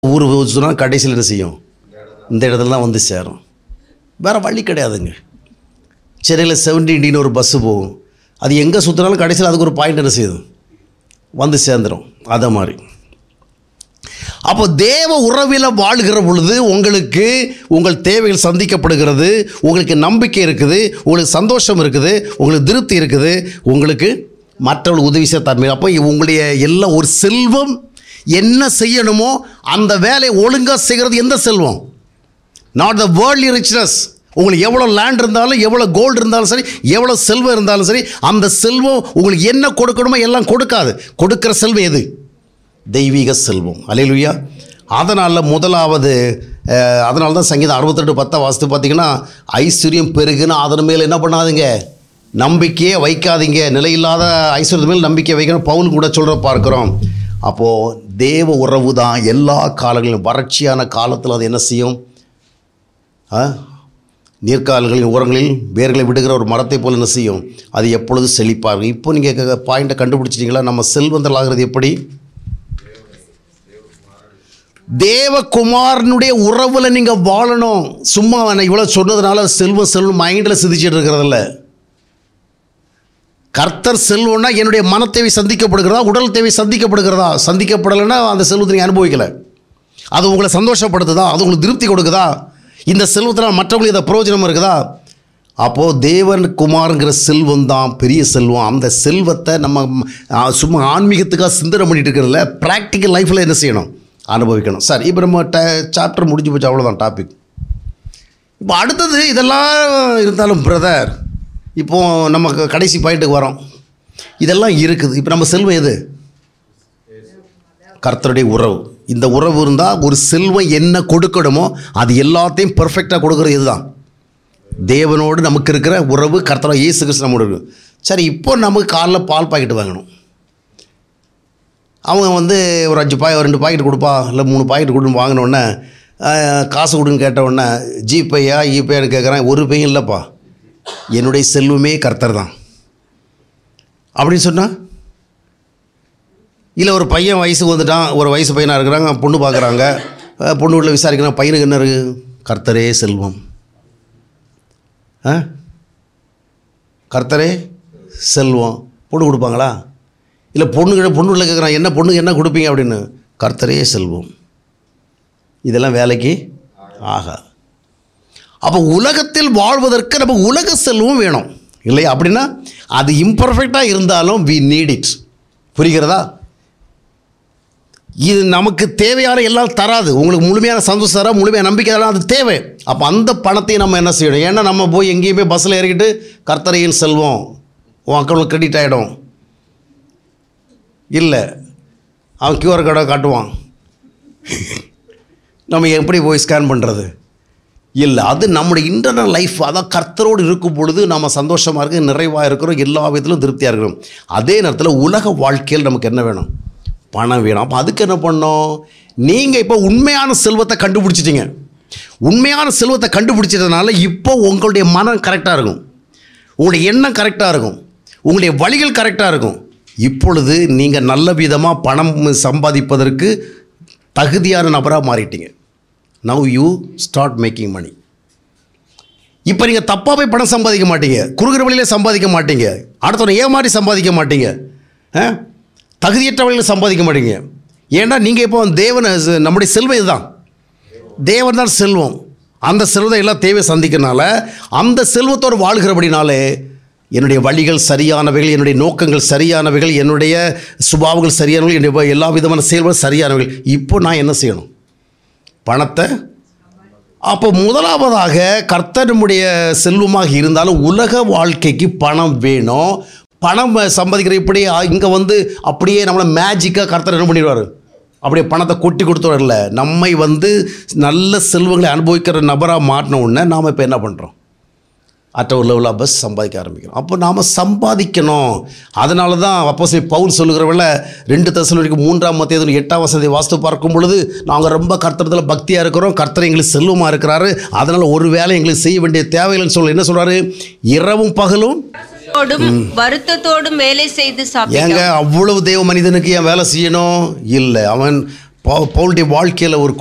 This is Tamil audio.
ஊர் சொன்னால் கடைசியில் என்ன செய்யும் இந்த இடத்துல தான் வந்து சேரும் வேறு வழி கிடையாதுங்க சென்னையில் செவன்டீன் ஒரு பஸ்ஸு போகும் அது எங்கே சுற்றினாலும் கடைசியில் அதுக்கு ஒரு பாயிண்ட் என்ன செய்யுது வந்து சேர்ந்துடும் அதை மாதிரி அப்போ தேவ உறவில் வாழ்கிற பொழுது உங்களுக்கு உங்கள் தேவைகள் சந்திக்கப்படுகிறது உங்களுக்கு நம்பிக்கை இருக்குது உங்களுக்கு சந்தோஷம் இருக்குது உங்களுக்கு திருப்தி இருக்குது உங்களுக்கு மற்றவர்களுக்கு உதவி செய்ய தன்மை அப்போ உங்களுடைய எல்லாம் ஒரு செல்வம் என்ன செய்யணுமோ அந்த வேலையை ஒழுங்காக செய்கிறது எந்த செல்வம் நாட் த வேர்ல்ட்லி ரிச்னஸ் உங்களுக்கு எவ்வளோ லேண்ட் இருந்தாலும் எவ்வளோ கோல்டு இருந்தாலும் சரி எவ்வளோ செல்வம் இருந்தாலும் சரி அந்த செல்வம் உங்களுக்கு என்ன கொடுக்கணுமோ எல்லாம் கொடுக்காது கொடுக்குற செல்வம் எது தெய்வீக செல்வம் அலையிலுயா அதனால் முதலாவது அதனால தான் சங்கீதம் அறுபத்தெட்டு பத்தா வாஸ்து பார்த்தீங்கன்னா ஐஸ்வர்யம் பெருகுன்னு அதன் மேல் என்ன பண்ணாதீங்க நம்பிக்கையே வைக்காதீங்க நிலையில்லாத ஐஸ்வர்யத்து மேல் நம்பிக்கை வைக்கணும் பவுல் கூட சொல்கிற பார்க்குறோம் அப்போது தேவ உறவு தான் எல்லா காலங்களிலும் வறட்சியான காலத்தில் அது என்ன செய்யும் ஆ? நீர்க்கால்களின் ஓரங்களில் வேர்களை விடுகிற ஒரு மரத்தை போல் என்ன செய்யும் அது எப்பொழுது செழிப்பார்கள் இப்போ நீங்கள் பாயிண்ட்டை கண்டுபிடிச்சிட்டிங்களா நம்ம செல்வந்தல் ஆகிறது எப்படி தேவகுமாரனுடைய உறவில் நீங்கள் வாழணும் சும்மா நான் இவ்வளோ சொன்னதுனால செல்வம் செல்வம் மைண்டில் சிதிச்சிட்டு இருக்கிறதில்ல கர்த்தர் செல்வம்னா என்னுடைய மன தேவை சந்திக்கப்படுகிறதா உடல் தேவை சந்திக்கப்படுகிறதா சந்திக்கப்படலைன்னா அந்த செல்வத்தை நீங்கள் அனுபவிக்கலை அது உங்களை சந்தோஷப்படுத்துதா அது உங்களுக்கு திருப்தி கொடுக்குதா இந்த செல்வத்தினால் மற்றவங்களுக்கு இதை பிரயோஜனம் இருக்குதா அப்போது தேவன் குமாருங்கிற செல்வம் தான் பெரிய செல்வம் அந்த செல்வத்தை நம்ம ஆ, சும்மா ஆன்மீகத்துக்காக சிந்தனை பண்ணிட்டு இருக்கிறதுல ப்ராக்டிக்கல் லைஃப்பில் என்ன செய்யணும் அனுபவிக்கணும் சார் இப்போ நம்ம ட சாப்டர் முடிஞ்சு போச்சு அவ்வளோதான் டாபிக் இப்போ அடுத்தது இதெல்லாம் இருந்தாலும் பிரதர் இப்போ நம்ம க- கடைசி பாயிண்ட்டுக்கு வரோம் இதெல்லாம் இருக்குது இப்போ நம்ம செல்வம் எது கர்த்தருடைய உறவு இந்த உறவு இருந்தால் ஒரு செல்வம் என்ன கொடுக்கணுமோ அது எல்லாத்தையும் பெர்ஃபெக்டாக கொடுக்குறது இதுதான் தேவனோடு நமக்கு இருக்கிற உறவு கர்த்தரா இயேசு கிறிஸ்து நம்மோடு இருக்கு சரி இப்போ நமக்கு காலைல பால் பாக்கெட் வாங்கணும் அவங்க வந்து ஒரு அஞ்சு பாய் ரெண்டு பாக்கெட் கொடுப்பா இல்லை மூணு பாக்கெட் கொடுன்னு வாங்கினோடனே காசு கொடுன்னு கேட்டவுடனே ஜிபேயா இபேன்னு கேட்குறேன் ஒரு பையன் இல்லைப்பா என்னுடைய செல்வமே கர்த்தர் தான் அப்படின்னு சொன்னால் இல்லை ஒரு பையன் வயசுக்கு வந்துட்டான் ஒரு வயசு பையனாக இருக்கிறாங்க பொண்ணு பார்க்குறாங்க அஹ் பொண்ணு வீட்டில் விசாரிக்கிறாங்க பையனுக்கு என்ன இருக்குது கர்த்தரே செல்வம் ஆ கர்த்தரே செல்வம் பொண்ணு கொடுப்பாங்களா இல்லை பொண்ணுகிட்ட பொண்ணு வீட்டில் கேட்குறான் என்ன பொண்ணுக்கு என்ன கொடுப்பீங்க அப்படின்னு கர்த்தரே செல்வம் இதெல்லாம் வேலைக்கு ஆகா அப்போ உலகத்தில் வாழ்வதற்கு நம்ம உலக செல்வம் வேணும் இல்லையா அப்படின்னா அது இம்பர்ஃபெக்டாக இருந்தாலும் வி நீட் இட் புரிகிறதா இது நமக்கு தேவையான எல்லாம் தராது உங்களுக்கு முழுமையான சந்தோஷம் தர முழுமையான நம்பிக்கை தர அது தேவை அப்போ அந்த பணத்தை நம்ம என்ன செய்யணும் ஏன்னா நம்ம போய் எங்கேயுமே பஸ்ஸில் இறக்கிட்டு கர்த்தரையின் செல்வம் உன் அக்கௌண்ட்டில் கிரெடிட் ஆகிடும் இல்லை அவன் கியூஆர் கார்டை காட்டுவான் நம்ம எப்படி போய் ஸ்கேன் பண்ணுறது இல்லை அது நம்முடைய இன்டர்னல் லைஃப் அதான் கர்த்தரோடு இருக்கும் பொழுது நம்ம சந்தோஷமாக இருக்கு நிறைவாக இருக்கிறோம் எல்லா விதத்திலும் திருப்தியாக இருக்கிறோம் அதே நேரத்தில் உலக வாழ்க்கையில் நமக்கு என்ன வேணும் பணம் வேணும் அப்போ அதுக்கு என்ன பண்ணோம் நீங்கள் இப்போ உண்மையான செல்வத்தை கண்டுபிடிச்சிட்டீங்க உண்மையான செல்வத்தை கண்டுபிடிச்சதுனால இப்போ உங்களுடைய மனம் கரெக்டாக இருக்கும் உங்களுடைய எண்ணம் கரெக்டாக இருக்கும் உங்களுடைய வழிகள் கரெக்டாக இருக்கும் இப்பொழுது நீங்கள் நல்ல விதமாக பணம் சம்பாதிப்பதற்கு தகுதியான நபராக மாறிட்டீங்க now you start making money இப்போ நீங்கள் தப்பாக போய் பணம் சம்பாதிக்க மாட்டீங்க குறுகிற வழியில சம்பாதிக்க மாட்டீங்க அடுத்தவனை ஏமாறி சம்பாதிக்க மாட்டீங்க ஆ? தகுதியற்ற வழியில் சம்பாதிக்க மாட்டீங்க ஏன்னா நீங்கள் இப்போ தேவனை நம்முடைய செல்வம் இதுதான் தேவன் தான் செல்வம் அந்த செல்வத்தை எல்லாம் தேவை சந்திக்கிறனால அந்த செல்வத்தோடு வாழ்கிறபடினாலே என்னுடைய வழிகள் சரியானவைகள் என்னுடைய நோக்கங்கள் சரியானவைகள் என்னுடைய சுபாவங்கள் சரியானவைகள் என்னுடைய எல்லா விதமான செயல்கள் சரியானவைகள் இப்போ நான் என்ன செய்யணும் பணத்தை அப்போ முதலாவதாக கர்த்தர் நம்முடைய செல்வமாக இருந்தாலும் உலக வாழ்க்கைக்கு பணம் வேணும் பணம் சம்பாதிக்கிற இப்படி இங்கே வந்து அப்படியே நம்மளை மேஜிக்காக கர்த்தர் என்ன பண்ணிடுவார் அப்படியே பணத்தை கொட்டி கொடுத்து வரல நம்மை வந்து நல்ல செல்வங்களை அனுபவிக்கிற நபராக மாட்டின உடனே நாம் இப்போ என்ன பண்ணுறோம் அட்ட ஒரு லெவலாக பஸ் சம்பாதிக்க ஆரம்பிக்கிறோம் அப்போ நாம் சம்பாதிக்கணும் அதனால தான் அப்போ சரி பவுல் சொல்லுகிறவங்கள ரெண்டு தசலுக்கு மூன்றாம் மத்தியது எட்டாம் வசதி வாஸ்து பார்க்கும் பொழுது நாங்கள் ரொம்ப கர்த்தரத்தில் பக்தியாக இருக்கிறோம் கர்த்தர் எங்களுக்கு செல்வமாக இருக்கிறாரு அதனால் ஒரு வேலை எங்களுக்கு செய்ய வேண்டிய தேவையில்லைன்னு சொல்ல என்ன சொல்கிறாரு இரவும் பகலும் வருத்தத்தோடும் வருத்தத்தோடும் வேலை செய்து ஏங்க சாப்பிட்டான் அவ்வளவு தேவ மனிதனுக்கு ஏன் வேலை செய்யணும் இல்லை அவன் பவு- பவுலுடைய வாழ்க்கையில் ஒரு